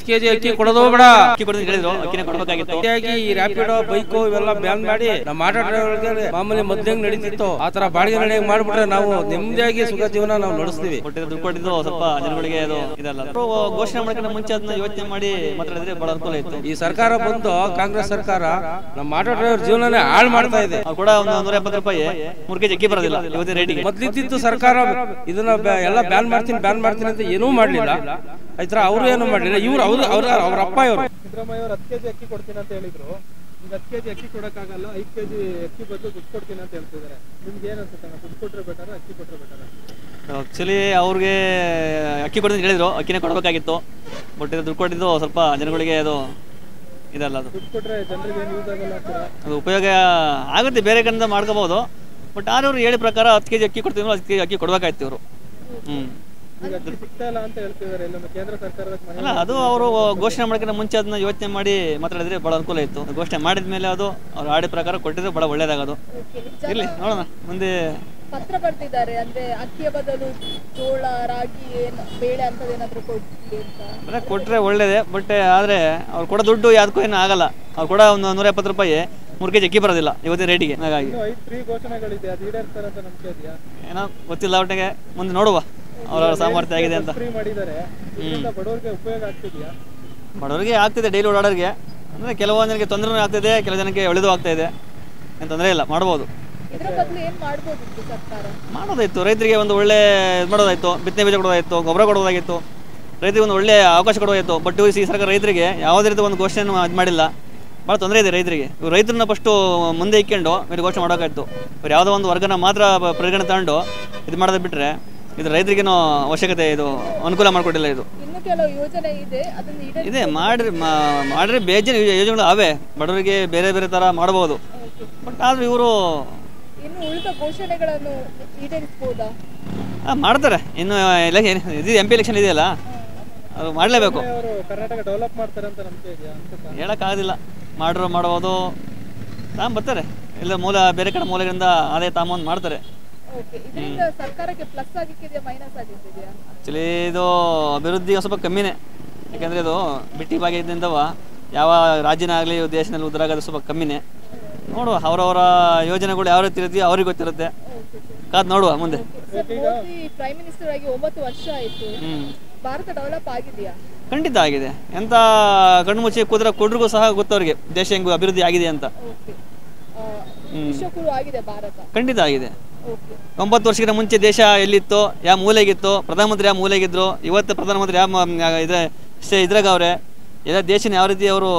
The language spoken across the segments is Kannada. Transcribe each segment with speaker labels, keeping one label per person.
Speaker 1: ಕೆಜಿ ಅಕ್ಕಿ ಕೊಡೋದು ಬೇಡ
Speaker 2: ಅಕ್ಕಿ ಕೊಡೋದು ಹೇಳಿದ್ರು ಅಕ್ಕಿನ ಕೊಡಬೇಕಾಗಿತ್ತು
Speaker 1: ಹೀಗಾಗಿ ಈ ರ್ಯಾಪಿಡೋ ಬೈಕು ಇವೆಲ್ಲ ಬ್ಯಾನ್ ಮಾಡಿ ನಮ್ಮ ಆಟೋ ಡ್ರೈವರ್ಗೆ ಮಾಮೂಲಿ ಮೊದ್ಲಂಗ್ ನಡೀತಿತ್ತು ಆ ತರ ಬಾಡಿಗೆ ನಡೆಯಂಗ್ ಮಾಡ್ಬಿಟ್ರೆ ನಾವು ನೆಮ್ಮದಿಯಾಗಿ ಸುಖ ಜೀವನ ನಾವು ನಡೆಸ್ತೀವಿ
Speaker 2: ಕೊಟ್ಟಿದ್ದು ದುಡ್ಡು ಕೊಟ್ಟಿದ್ದು ಸ್ವಲ್ಪ ಜನಗಳಿಗೆ ಅದು ಇದಲ್ಲ ಅವ್ರು ಘೋಷಣೆ ಮಾಡೋಕ್ಕಿಂತ ಮುಂಚೆ ಅದನ್ನ ಯೋಚನೆ ಮಾಡಿ ಮಾತಾಡಿದ್ರೆ ಬಹಳ ಅನುಕೂಲ ಇತ್ತು
Speaker 1: ಈ ಸರ್ಕಾರ ಬಂದು ಕಾಂಗ್ರೆಸ್ ಸರ್ಕಾರ ನಮ್ಮ ಆಟೋ ಡ್ರೈವರ್ ಜೀವನನೇ ಹಾಳು ಮಾಡ್ತಾ ಇದೆ
Speaker 2: ಅವ್ರು ಕೂಡ ಒಂದು ನೂರ ಎಪ್ಪತ್ತು ರೂಪಾಯಿ ಮೂರು ಕೆಜಿ ಅಕ್ಕಿ ಬರೋದಿಲ್ಲ ಇವತ್ತಿನ ರೇಟಿಗೆ
Speaker 1: ಮೊದ್ಲಿದ್ದಿತ್ತು ಸರ್ಕಾರ ಇದನ್ನ ಬ್ಯಾ- ಎಲ್ಲ ಬ್ಯಾನ್ ಮಾಡ್ತೀನಿ ಬ್ಯಾನ್ ಮಾಡ್ತೀನಿ ಅಂತ ಏನೂ ಮಾಡ್ಲಿಲ್ಲ ಆಯ್ತರ ಅವ್ರು ಏನು ಮಾಡ್ಲಿಲ್ಲ ಇವ್ರು ಅವ್ರು ಅವ್ರ ಅವ್ರ ಅಪ್ಪ ಇವರು
Speaker 3: ಸಿದ್ದರಾಮಯ್ಯ ಅವರು ಹತ್ತು ಕೆಜಿ ಅಕ್ಕಿ ಕೊಡ್ತೀನಿ ಅಂತ ಹೇಳಿದ್ರು ಈಗ ಹತ್ತು ಕೆಜಿ ಅಕ್ಕಿ ಕೊಡಕ್ಕಾಗಲ್ಲ ಐದು ಕೆಜಿ ಅಕ್ಕಿ ಬದಲು ದುಡ್ಡು ಕೊಡ್ತೀನಿ ಅಂತ ಹೇಳ್ತಿದ್ದಾರೆ ನಿಮ್ಗೆ ಏನು ಅನ್ಸುತ್ತೆ ದುಡ್ಡು ಕೊಟ್ರೆ ಬೆಟರ್ ಅಕ್ಕಿ ಕೊಟ್ರೆ ಬೆಟರ್
Speaker 2: ಆಕ್ಚುಲಿ ಅವ್ರಿಗೆ ಅಕ್ಕಿ ಕೊಡೋದು ಹೇಳಿದ್ರು ಅಕ್ಕಿನೇ ಕೊಡಬೇಕಾಗಿತ್ತು ಬಟ್ ಇದು ದುಡ್ಡು ಕೊಟ್ಟಿದ್ದು ಸ್ವಲ್ಪ ಜನಗಳಿಗೆ ಅದು ಇದಲ್ಲ ಅದು
Speaker 3: ದುಡ್ಡು ಕೊಟ್ರೆ ಜನರಿಗೆ ಏನು ಯೂಸ್ ಆಗಲ್ಲ ಅಂತೀರಾ
Speaker 2: ಅದು ಉಪಯೋಗ ಆಗುತ್ತೆ ಬೇರೆ ಕಡೆಯಿಂದ ಮಾಡ್ಕೋಬಹುದು ಬಟ್ ಆದ್ರೆ ಅವ್ರು ಹೇಳಿ ಪ್ರಕಾರ ಹತ್ತು ಕೆಜಿ ಅಕ್ಕಿ ಕೊಡ್ತಿದ್ರು ಹತ್ತು ಕೆಜಿ ಅಕ್ಕಿ ಕೊಡಬೇಕಾಯ್ತು ಇವರು ಹ್ಞೂ
Speaker 3: ಈಗ ಅಕ್ಕಿ ಸಿಗ್ತಾ ಇಲ್ಲ ಅಂತ ಹೇಳ್ತಿದ್ದಾರೆ ಎಲ್ಲ ಕೇಂದ್ರ ಸರ್ಕಾರದ ಮನೆ
Speaker 2: ಅಲ್ಲ ಅದು ಅವರು ಘೋಷಣೆ ಮಾಡೋಕ್ಕಿಂತ ಮುಂಚೆ ಅದನ್ನ ಯೋಚನೆ ಮಾಡಿ ಮಾತಾಡಿದ್ರೆ ಭಾಳ ಅನುಕೂಲ ಇತ್ತು ಘೋಷಣೆ ಮಾಡಿದ ಮೇಲೆ ಅದು ಅವ್ರು ಆಡಿದ ಪ್ರಕಾರ ಕೊಟ್ಟಿದ್ರೆ ಭಾಳ ಒಳ್ಳೇದಾಗೋದು
Speaker 4: ಓಕೆ.
Speaker 2: ಇರಲಿ
Speaker 4: ಜನ
Speaker 2: ನೋಡೋಣ ಮುಂದೆ
Speaker 4: ಪತ್ರ ಬರ್ತಿದ್ದಾರೆ ಅಂದ್ರೆ ಅಕ್ಕಿಯ ಬದಲು ಜೋಳ ರಾಗಿ ಏನ್ ಬೇಳೆ ಅಂತದೇನಾದ್ರೂ ಕೊಡ್ಲಿ ಅಂತ
Speaker 2: ಅಂದರೆ ಕೊಟ್ಟರೆ ಒಳ್ಳೇದೇ ಬಟ್ ಆದರೆ ಅವ್ರು ಕೊಡೋ ದುಡ್ಡು ಯಾವುದಕ್ಕೂ ಏನು ಆಗಲ್ಲ ಅವ್ರು ಕೂಡ ಒಂದು ನೂರ ಎಪ್ಪತ್ತು ರೂಪಾಯಿ ಮೂರು ಕೆಜಿ ಅಕ್ಕಿ ಬರೋದಿಲ್ಲ ಇವತ್ತಿನ ರೇಟಿಗೆ ಹಾಗಾಗಿ
Speaker 3: ಇನ್ನು ಐದು ಫ್ರೀ ಘೋಷಣೆಗಳಿದೆ ಅದು ಈಡೇರ್ತಾರೆ ಅಂತ ನಂಬಿಕೆ ಇದೆಯಾ
Speaker 2: ಏನೋ ಗೊತ್ತಿಲ್ಲ ಒಟ್ಟಿಗೆ ಮುಂದೆ ನೋಡುವ ಅವ್ರವ್ರ ಸಾಮರ್ಥ್ಯ ಆಗಿದೆ ಅಂತ
Speaker 3: ಫ್ರೀ ಮಾಡಿದ್ದಾರೆ ಇದರಿಂದ ಬಡವರಿಗೆ ಉಪಯೋಗ ಆಗ್ತಿದೆಯಾ
Speaker 2: ಬಡವರಿಗೆ ಆಗ್ತಿದೆ ಡೈಲಿ ಓಡಾಡೋರಿಗೆ ಅಂದರೆ ಕೆಲವೊಂದರಿಗೆ ತೊಂದರೆನೂ ಆಗ್ತಿದೆ ಕೆಲವು ಜನಕ್ಕೆ ಒಳ್ಳೇದು ಆಗ್ತಾ ಇದೆ ಏನು ತೊಂದರೆ ಇಲ್ಲ ಮಾಡ್ಬೋದು
Speaker 4: ಇದ್ರ ಬದಲು ಏನ್ ಮಾಡ್ಬೋದಿತ್ತು ಸರ್ಕಾರ
Speaker 2: ಮಾಡೋದಾಯ್ತು ರೈತರಿಗೆ ಒಂದು ಒಳ್ಳೆ ಇದು ಮಾಡೋದಾಯ್ತು ಬಿತ್ತನೆ ಬೀಜ ಕೊಡೋದಾಯ್ತು ಗೊಬ್ಬರ ಕೊಡೋದಾಗಿತ್ತು ರೈತರಿಗೆ ಒಂದು ಒಳ್ಳೆ ಅವಕಾಶ ಕೊಡೋದಾಯ್ತು ಬಟ್ ಈ ಸರ್ಕಾರ ರೈತರಿಗೆ ಯಾವುದೇ ರೀತಿ ಒಂದು ಘೋಷಣೆ ಇದು ಮಾಡಿಲ್ಲ ಭಾಳ ತೊಂದರೆ ಇದೆ ರೈತರಿಗೆ ಇವ್ರು ರೈತರನ್ನ ಫಸ್ಟು ಮುಂದೆ ಇಕ್ಕೊಂಡು ಮೇಲೆ ಘೋಷಣೆ ಮಾಡೋಕ್ಕಾಯ್ತು ಇವ್ರು ಯಾವುದೋ ಒಂದು ವರ್ಗನ ಮಾತ್ರ ಪ- ಪರಿಗಣನೆ ತಗೊಂಡು ಇದು ಮಾಡೋದು ಬಿಟ್ಟರೆ ಇದು ರೈತರಿಗೇನೋ ಅವಶ್ಯಕತೆ ಇದು ಅನುಕೂಲ ಮಾಡಿಕೊಟ್ಟಿಲ್ಲ ಇದು
Speaker 4: ಇನ್ನು ಕೆಲವು ಯೋಜನೆ ಇದೆ ಅದನ್ನ ಈಡೇರಿಸ
Speaker 2: ಇದೆ ಮಾಡ್ರಿ ಮಾ- ಮಾಡ್ರಿ ಬೇಜಾನ್ ಯೋಜನೆಗಳು ಅವೆ ಬಡವರಿಗೆ ಬೇರೆ ಬೇರೆ ಥರ ಮಾಡ್ಬೋದು ಬಟ್ ಆದ್ರೆ ಇವರು
Speaker 4: ಇನ್ನು ಉಳಿದ ಘೋಷಣೆಗಳನ್ನು ಈಡೇರಿಸಬಹುದಾ
Speaker 2: ಮಾಡ್ತಾರೆ ಇನ್ನು ಎಲೆಕ್ಷನ್ ಇದು ಎಂ ಪಿ ಎಲೆಕ್ಷನ್ ಇದೆಯಲ್ಲ ಅದು ಮಾಡಲೇಬೇಕು
Speaker 3: ಅವರು ಕರ್ನಾಟಕ ಡೆವಲಪ್ ಮಾಡ್ತಾರೆ ಅಂತ ನಂಬಿಕೆ ಇದೆಯಾ ಅನ್ಸುತ್ತಾ
Speaker 2: ಹೇಳೋಕ್ಕಾಗೋದಿಲ್ಲ ಮಾಡ್ರು ಮಾಡ್ಬೋದು ತಾಂ ಬರ್ತಾರೆ ಇಲ್ಲ ಮೂಲ ಬೇರೆ ಕಡೆ ಮೂಲಗಳಿಂದ ಆದಾಯ ತಾಂಬಂದು ಮಾಡ್ತಾರೆ
Speaker 4: ಓಕೆ ಇದರಿಂದ ಸರ್ಕಾರಕ್ಕೆ ಪ್ಲಸ್ ಆಗಿಕ್ಕಿದೆಯಾ ಮೈನಸ್ ಆಗಿದ್ದಿದೆಯಾ
Speaker 2: ಆ್ಯಕ್ಚುಲಿ ಇದು ಅಭಿವೃದ್ಧಿ ಸ್ವಲ್ಪ ಕಮ್ಮಿನೇ ಯಾಕಂದರೆ ಇದು ಬಿಟ್ಟಿ ಭಾಗ್ಯದಿಂದವ ಯಾವ ರಾಜ್ಯನೇ ಆಗಲಿ ದೇಶದಲ್ಲಿ ಉದ್ಧಾರ ಆಗೋದು ಸ್ವಲ್ಪ ಕಮ್ಮಿನೇ ನೋಡುವ ಅವರವರ ಯೋಜನೆಗಳು ಯಾವ ರೀತಿ ಇರುತ್ತೆ ಅವ್ರಿಗೆ ಗೊತ್ತಿರುತ್ತೆ ಕಾದು ನೋಡುವ ಮುಂದೆ
Speaker 4: ಸರ್ ಮೋದಿ ಪ್ರೈಮ್ ಮಿನಿಸ್ಟರ್ ಆಗಿ ಒಂಬತ್ತು ವರ್ಷ ಆಯ್ತು
Speaker 2: ಹ್ಞೂ
Speaker 4: ಭಾರತ ಡೆವಲಪ್ ಆಗಿದೆಯಾ
Speaker 2: ಖಂಡಿತ ಆಗಿದೆ ಎಂಥ ಕಣ್ಣು ಮುಚ್ಚಿ ಕೂದ್ರೆ ಕೊಡ್ರಿಗೂ ಸಹ ಗೊತ್ತವ್ರಿಗೆ ದೇಶ ಹೆಂಗೆ ಅಭಿವೃದ್ಧಿ ಆಗಿದೆ ಅಂತ
Speaker 4: ಓಕೆ
Speaker 2: ಹ್ಮ್.
Speaker 4: ವಿಶ್ವಗುರು ಆಗಿದೆ ಭಾರತ
Speaker 2: ಖಂಡಿತ ಆಗಿದೆ
Speaker 4: ಓಕೆ
Speaker 2: ಒಂಬತ್ತು ವರ್ಷಗಳ ಮುಂಚೆ ದೇಶ ಎಲ್ಲಿತ್ತು ಯಾವ ಮೂಲೆಗಿತ್ತು ಪ್ರಧಾನಮಂತ್ರಿ ಯಾವ ಮೂಲೆಗಿದ್ರು ಇವತ್ತು ಪ್ರಧಾನಮಂತ್ರಿ ಯಾವ ಮ- ಇದ್ರೆ ಸ್ಟೇ ಇದ್ರಾಗ ಅವ್ರೆ ಎಲ್ಲ ದೇಶನ ಯಾವ ರೀತಿ ಅವರು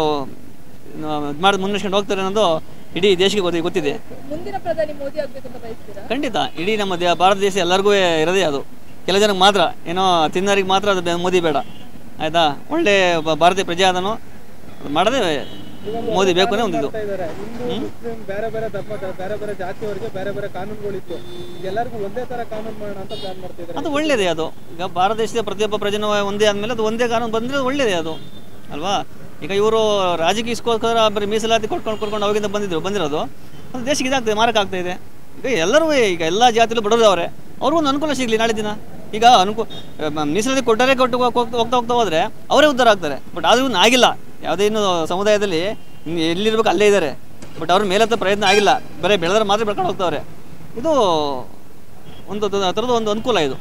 Speaker 2: ಇದು ಮಾಡಿ ಮುನ್ನಡೆಸ್ಕೊಂಡು ಹೋಗ್ತಾರೆ ಅನ್ನೋದು ಇಡೀ ದೇಶಕ್ಕೆ ಗೊತ್ತಿ ಗೊತ್ತಿದೆ
Speaker 4: ಮುಂದಿನ ಪ್ರಧಾನಿ ಮೋದಿ ಆಗ್ಬೇಕು ಅಂತ ಬಯಸ್ತೀರಾ
Speaker 2: ಖಂಡಿತ ಇಡೀ ನಮ್ಮ ದೇ ಭಾರತ ದೇಶ ಎಲ್ಲರಿಗೂ ಇರೋದೇ ಅದು ಕೆಲವು ಜನಕ್ಕೆ ಮಾತ್ರ ಏನೋ ತಿನ್ನೋರಿಗೆ ಮಾತ್ರ ಅದು ಬೆ- ಮೋದಿ ಬೇಡ ಆಯಿತಾ ಒಳ್ಳೆ ಬ- ಭಾರತೀಯ ಪ್ರಜೆ ಅದನ್ನು ಮಾಡೋದೇ ಮೋದಿ ಬೇಕು ಅನ್ನೋ ಒಂದಿದು
Speaker 3: ಮಾಡ್ತಾ ಇದ್ದಾರೆ ಹಿಂದೂ ಮುಸ್ಲಿಂ ಬೇರೆ ಬೇರೆ ಧರ್ಮ ಬೇರೆ ಬೇರೆ ಜಾತಿಯವರಿಗೆ ಬೇರೆ ಬೇರೆ ಕಾನೂನುಗಳಿತ್ತು ಈಗ ಎಲ್ಲರಿಗೂ ಒಂದೇ ತರ ಕಾನೂನು ಮಾಡೋಣ ಅಂತ ಪ್ಲಾನ್ ಮಾಡ್ತಾ ಇದ್ದಾರೆ
Speaker 2: ಅದು ಒಳ್ಳೇದೇ ಅದು ಈಗ ಭಾರತ ದೇಶದ ಪ್ರತಿಯೊಬ್ಬ ಪ್ರಜೆನೂ ಒಂದೇ ಆದಮೇಲೆ ಅದು ಒಂದೇ ಕಾನೂನು ಬಂದರೆ ಒಳ್ಳೇದೇ ಅದು ಅಲ್ವಾ ಈಗ ಇವರು ರಾಜಕೀಯಕ್ಕೋಸ್ಕರ ಬರೀ ಮೀಸಲಾತಿ ಕೊಟ್ಕೊಂಡು ಕೊಟ್ಕೊಂಡು ಅವಾಗಿಂದ ಬಂದಿದ್ರು ಬಂದಿರೋದು ಅದು ದೇಶಕ್ಕೆ ಇದಾಗ್ತದೆ ಮಾರಕ ಆಗ್ತಾ ಇದೆ ಈಗ ಎಲ್ಲರೂ ಈಗ ಎಲ್ಲ ಜಾತಿಲೂ ಬಡವರು ಅವರೇ ಅವ್ರಿಗೂ ಒಂದು ಅನುಕೂಲ ಸಿಗಲಿ ನಾಳೆ ದಿನ ಈಗ ಅನುಕೂ ಮ- ಮೀಸಲಾತಿ ಕೊಟ್ಟರೆ ಕೊಟ್ಟು ಹೋಗ್- ಹೋಗ್ತಾ ಹೋಗ್ತಾ ಹೋದರೆ ಅವರೇ ಉದ್ಧಾರ ಆಗ್ತಾರೆ ಬಟ್ ಅದು ಇನ್ನು ಆಗಿಲ್ಲ ಯಾವುದೇ ಇನ್ನು ಸಮುದಾಯದಲ್ಲಿ ಇನ್ನು ಎಲ್ಲಿರ್ಬೇಕು ಅಲ್ಲೇ ಇದ್ದಾರೆ ಬಟ್ ಅವ್ರ ಮೇಲತ್ತ ಪ್ರಯತ್ನ ಆಗಿಲ್ಲ ಬರೀ ಬೆಳೆದ್ರೆ ಮಾತ್ರ ಬೆಳ್ಕೊಂಡು ಹೋಗ್ತಾವ್ರೆ ಇದು ಒಂದು ಥರದ ಒಂದು ಅನುಕೂಲ ಇದು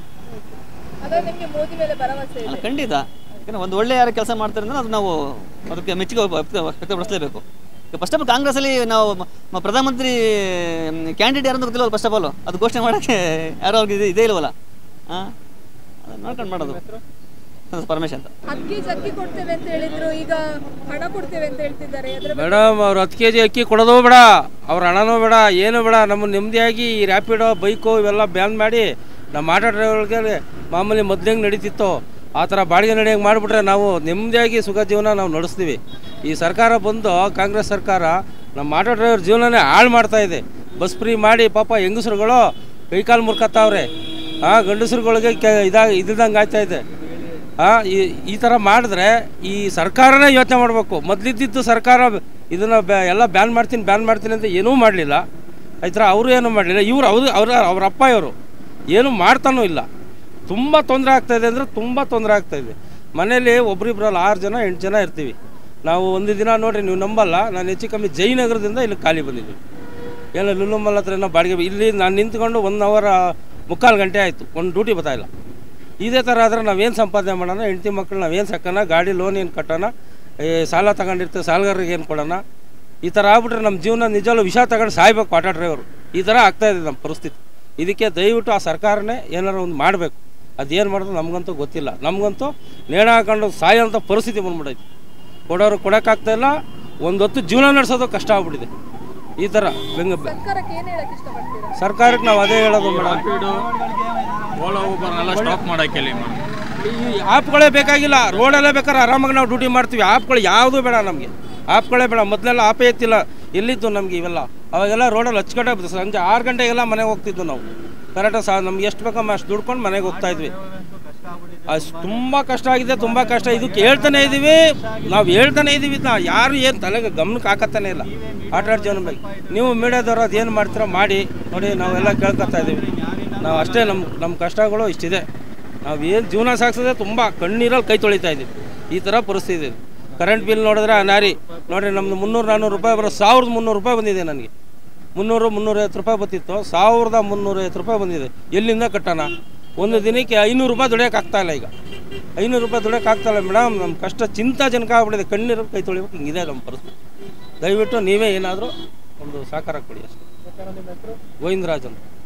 Speaker 4: ಅದೇ ನಿಮ್ಗೆ ಮೋದಿ ಮೇಲೆ ಭರವಸೆ
Speaker 2: ಅಲ್ಲ
Speaker 4: ಇದೆ
Speaker 2: ಖಂಡಿತ ಯಾಕಂದ್ರೆ ಒಂದು ಒಳ್ಳೆ ಯಾರು ಕೆಲಸ ಮಾಡ್ತಾರೆ ಅಂದ್ರೆ ಅದು ನಾವು ಅದಕ್ಕೆ ಮೆಚ್ಚುಗೆ ವ್ಯಕ್ತ- ವ್ಯಕ್ತಪಡಿಸಲೇಬೇಕು ಈಗ ಫಸ್ಟ್ ಆಫ್ ಆಲ್ ಕಾಂಗ್ರೆಸ್ಸಲ್ಲಿ ನಾವು ಮ- ಮ- ಪ್ರಧಾನಮಂತ್ರಿ ಕ್ಯಾಂಡಿಡೇಟ್ ಯಾರು ಅಂತ ಗೊತ್ತಿಲ್ಲ ಫಸ್ಟ್ ಆಫ್ ಆಲ್ ಅದು ಘೋಷಣೆ ಮಾಡೋಕ್ಕೆ ಯಾರೋ ಅವ್ರಿಗೆ ಇದು- ಇದೇ ಇಲ್ವಲ್ಲ ಹಾಂ ಅದನ್ನ ನೋಡ್ಕೊಂಡು ಮಾಡೋದು ಅದು ಪರಮೇಶ್ ಅಂತ
Speaker 4: ಹತ್ತು ಕೆಜಿ ಅಕ್ಕಿ ಕೊಡ್ತೇವೆ ಅಂತ ಹೇಳಿದ್ರು ಈಗ ಹಣ ಕೊಡ್ತೇವೆ ಅಂತ ಹೇಳ್ತಿದ್ದಾರೆ ಅದ್ರ ಬಗ್ಗೆ
Speaker 1: ಮೇಡಮ್ ಅವ್ರು ಹತ್ತು ಕೆ ಜಿ ಅಕ್ಕಿ ಕೊಡೋದು ಬೇಡ ಅವ್ರ ಹಣನೂ ಬೇಡ ಏನು ಬೇಡ ನಮ್ಮ ನೆಮ್ಮದಿಯಾಗಿ ಈ ರ್ಯಾಪಿಡೋ ಬೈಕು ಇವೆಲ್ಲ ಬ್ಯಾನ್ ಮಾಡಿ ನಮ್ಮ ಆಟೋ ಡ್ರೈವರ್ಗೆ ಮಾಮೂಲಿ ಮೊದ್ಲಂಗೆ ನಡೀತಿತ್ತು ಆ ಥರ ಬಾಡಿಗೆ ನಡೆಯಂಗೆ ಮಾಡಿಬಿಟ್ರೆ ನಾವು ನೆಮ್ಮದಿಯಾಗಿ ಸುಖ ಜೀವನ ನಾವು ನಡೆಸ್ತೀವಿ ಈ ಸರ್ಕಾರ ಬಂದು ಕಾಂಗ್ರೆಸ್ ಸರ್ಕಾರ ನಮ್ಮ ಆಟೋ ಡ್ರೈವರ್ ಜೀವನನೇ ಹಾಳು ಮಾಡ್ತಾ ಇದೆ ಬಸ್ ಫ್ರೀ ಮಾಡಿ ಪಾಪ ಹೆಂಗಸ್ರುಗಳು ಕೈಕಾಲು ಮುರ್ಕತ್ತಾವ್ರೆ ಆ ಗಂಡಸ್ರುಗಳಿಗೆ ಕೆ ಇದಾಗ ಇದ್ದಂಗೆ ಆಯ್ತಾ ಇದೆ ಆ, ಈ ಈ ಥರ ಮಾಡಿದ್ರೆ ಈ ಸರ್ಕಾರನೇ ಯೋಚನೆ ಮಾಡಬೇಕು ಮೊದಲಿದ್ದಿದ್ದು ಸರ್ಕಾರ ಇದನ್ನ ಬ್ಯಾ ಎಲ್ಲ ಬ್ಯಾನ್ ಮಾಡ್ತೀನಿ ಬ್ಯಾನ್ ಮಾಡ್ತೀನಿ ಅಂತ ಏನೂ ಮಾಡಲಿಲ್ಲ ಆಯ್ತರ ಅವರು ಏನೂ ಮಾಡಲಿಲ್ಲ ಇವ್ರು ಅವ್ರು ಅವ್ರ ಅವ್ರ ಅಪ್ಪ ಇವರು ಏನೂ ಮಾಡ್ತಾನೂ ಇಲ್ಲ ತುಂಬ ತೊಂದರೆ ಆಗ್ತಾಯಿದೆ ಅಂದರೆ ತುಂಬ ತೊಂದರೆ ಆಗ್ತಾಯಿದೆ ಮನೇಲಿ ಒಬ್ರಿಬ್ರಲ್ಲಿ ಆರು ಜನ ಎಂಟು ಜನ ಇರ್ತೀವಿ ನಾವು ಒಂದು ದಿನ ನೋಡ್ರಿ ನೀವು ನಂಬಲ್ಲ ನಾನು ಹೆಚ್ಚು ಕಮ್ಮಿ ಜಯನಗರದಿಂದ ಇಲ್ಲಿ ಖಾಲಿ ಬಂದಿದ್ದೀವಿ ಏನೋ ಲುಲ್ಲುಮಲ್ ಹತ್ರ ಏನೋ ಬಾಡಿಗೆ ಇಲ್ಲಿ ನಾನು ನಿಂತ್ಕೊಂಡು ಒನ್ ಅವರ್ ಮುಕ್ಕಾಲು ಗಂಟೆ ಆಯಿತು ಒಂದು ಡ್ಯೂಟಿ ಬರ್ತಾಯಿಲ್ಲ ಇದೇ ಥರ ಆದರೆ ನಾವೇನು ಸಂಪಾದನೆ ಮಾಡೋಣ ಹೆಂಡ್ತಿ ಮಕ್ಕಳು ನಾವೇನು ಸಾಕೋಣ ಗಾಡಿ ಲೋನ್ ಏನು ಕಟ್ಟೋಣ ಈ ಸಾಲ ತಗೊಂಡಿರ್ತೀವಿ ಸಾಲಗಾರರಿಗೆ ಏನು ಕೊಡೋಣ ಈ ಥರ ಆಗ್ಬಿಟ್ರೆ ನಮ್ಮ ಜೀವನ ನಿಜವಲ್ಲೂ ವಿಷ ತಗೊಂಡು ಸಾಯ್ಬೇಕು ಆಟೋ ಡ್ರೈವರು ಈ ಥರ ಆಗ್ತಾಯಿದೆ ನಮ್ಮ ಪರಿಸ್ಥಿತಿ ಇದಕ್ಕೆ ದಯವಿಟ್ಟು ಆ ಸರ್ಕಾರನೇ ಏನಾರು ಒಂದು ಮಾಡಬೇಕು ಅದೇನು ಮಾಡೋದು ನಮಗಂತೂ ಗೊತ್ತಿಲ್ಲ ನಮಗಂತೂ ನೇಣ ಹಾಕೊಂಡು ಸಾಯೋಂಥ ಪರಿಸ್ಥಿತಿ ಬಂದ್ಬಿಟ್ಟೈತೆ ಕೊಡೋರು ಕೊಡೋಕ್ಕಾಗ್ತಾಯಿಲ್ಲ ಒಂದು ಹೊತ್ತು ಜೀವನ ನಡೆಸೋದು ಕಷ್ಟ ಆಗ್ಬಿಟ್ಟಿದೆ ಈ ಥರ ಬೆಂಗ
Speaker 4: ಸರ್ಕಾರಕ್ಕೆ ಏನ್ ಹೇಳಕ್ ಇಷ್ಟಪಡ್ತೀರಾ
Speaker 1: ಸರ್ಕಾರಕ್ಕೆ ನಾವು ಅದೇ ಹೇಳೋದು ಮೇಡಮ್
Speaker 5: ರ್ಯಾಪಿಡು ಓಲಾ ಊಬರ್ನೆಲ್ಲ ಸ್ಟಾಪ್ ಮಾಡಕ್ಕೆ ಹೇಳಿ ಮೇಡಮ್
Speaker 1: ಈ ಆ್ಯಪ್ಗಳೇ ಬೇಕಾಗಿಲ್ಲ ರೋಡಲ್ಲೇ ಬೇಕಾದ್ರೆ ಆರಾಮಾಗಿ ನಾವು ಡ್ಯೂಟಿ ಮಾಡ್ತೀವಿ ಆ್ಯಪ್ಗಳು ಯಾವುದೂ ಬೇಡ ನಮಗೆ ಆ್ಯಪ್ಗಳೇ ಬೇಡ ಮೊದಲೆಲ್ಲ ಆಪೇ ಎತ್ತಿಲ್ಲ ಎಲ್ಲಿತ್ತು ನಮಗೆ ಇವೆಲ್ಲ ಅವಾಗೆಲ್ಲ ರೋಡಲ್ಲಿ ಹಚ್ಕಟ್ಟೆ ಸಂಜೆ ಆರು ಗಂಟೆಗೆಲ್ಲ ಮನೆಗೆ ಹೋಗ್ತಿದ್ವು ನಾವು ಕರೆಕ್ಟಾಗಿ ಸಹ ನಮ್ಗೆ ಎಷ್ಟು ಬೇಕಮ್ಮ ಅಷ್ಟು ದುಡ್ಕೊಂಡು ಮನೆಗೆ ಹೋಗ್ತಾ ಇದ್ವಿ ಅಷ್ಟು ತುಂಬ ಕಷ್ಟ ಆಗಿದೆ ತುಂಬ ಕಷ್ಟ ಇದಕ್ಕೆ ಹೇಳ್ತಾನೆ ಇದ್ದೀವಿ ನಾವು ಹೇಳ್ತಾನೆ ಇದ್ದೀವಿ ನಾ ಯಾರು ಏನು ತಲೆಗೆ ಗಮನಕ್ಕೆ ಹಾಕತ್ತಾನೆ ಇಲ್ಲ ಆಟ ಆಡ್ ಜೀವನ ಬಗ್ಗೆ ನೀವು ಮೀಡಿಯಾದವ್ರು ಅದೇನು ಮಾಡ್ತೀರೋ ಮಾಡಿ ನೋಡಿ ನಾವೆಲ್ಲ ಕೇಳ್ಕೊತಾ ಇದ್ದೀವಿ ನಾವು ಅಷ್ಟೇ ನಮ್ಮ ನಮ್ಮ ಕಷ್ಟಗಳು ಇಷ್ಟಿದೆ ನಾವು ಏನು ಜೀವನ ಸಾಗಿಸೋದೇ ತುಂಬ ಕಣ್ಣೀರಲ್ಲಿ ಕೈ ತೊಳಿತಾ ಇದ್ದೀವಿ ಈ ಥರ ಪರಿಸ್ಥಿತಿ ಇದೆ ಕರೆಂಟ್ ಬಿಲ್ ನೋಡಿದ್ರೆ ಅನಾರಿ ನೋಡಿರಿ ನಮ್ಮದು ಮುನ್ನೂರು ನಾನ್ನೂರು ರೂಪಾಯಿ ಬರೋ ಸಾವಿರದ ಮುನ್ನೂರು ರೂಪಾಯಿ ಬಂದಿದೆ ನನಗೆ ಮುನ್ನೂರು ಮುನ್ನೂರೈವತ್ತು ರೂಪಾಯಿ ಬರ್ತಿತ್ತು ಸಾವಿರದ ಮುನ್ನೂರೈವತ್ತು ರೂಪಾಯಿ ಬಂದಿದೆ ಎಲ್ಲಿಂದ ಕಟ್ಟೋಣ ಒಂದು ದಿನಕ್ಕೆ ಐನೂರು ರೂಪಾಯಿ ದುಡಿಯೋಕೆ ಆಗ್ತಾ ಇಲ್ಲ ಈಗ ಐನೂರು ರೂಪಾಯಿ ದುಡಿಯೋಕೆ ಆಗ್ತಾ ಇಲ್ಲ ಮೇಡಮ್ ನಮ್ಮ ಕಷ್ಟ ಚಿಂತಾಜನಕ ಆಗ್ಬಿಟ್ಟಿದೆ ಕಣ್ಣೀರು ಕೈ ತೊಳಿಬೇಕು ಹಿಂಗಿದೆ ನಮ್ಮ ಪರಿಸ್ಥಿತಿ ದಯವಿಟ್ಟು ನೀವೇ ಏನಾದರೂ ಒಂದು ಸಹಕಾರ ಕೊಡಿ ಅಷ್ಟೇ
Speaker 3: ನಿಮ್ಮ ಹೆಸರು
Speaker 1: ಗೋವಿಂದರಾಜ್ ಅಂತ